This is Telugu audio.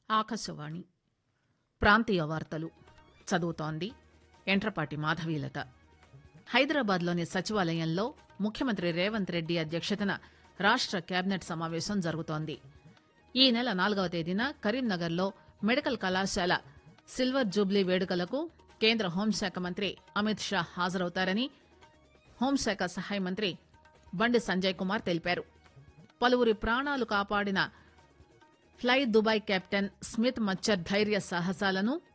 ఆకాశవాణి ప్రాంతీయ వార్తలు చదువుతోంది ఎంట్రపాటి మాధవీలత హైదరాబాద్లోని సచివాలయంలో ముఖ్యమంత్రి రేవంత్ రెడ్డి అధ్యక్షతన రాష్ట కేబినెట్ సమావేశం జరుగుతోంది ఈ నెల నాలుగవ తేదీన కరీంనగర్లో మెడికల్ కళాశాల సిల్వర్ జూబ్లీ వేడుకలకు కేంద్ర హోంశాఖ మంత్రి అమిత్ షా హాజరవుతారని హోంశాఖ సహాయ మంత్రి బండి సంజయ్ కుమార్ తెలిపారు పలువురి ప్రాణాలు కాపాడిన ఫ్లై దుబాయ్ కెప్టెన్ స్మిత్ మచ్చర్ ధైర్య సాహసాలను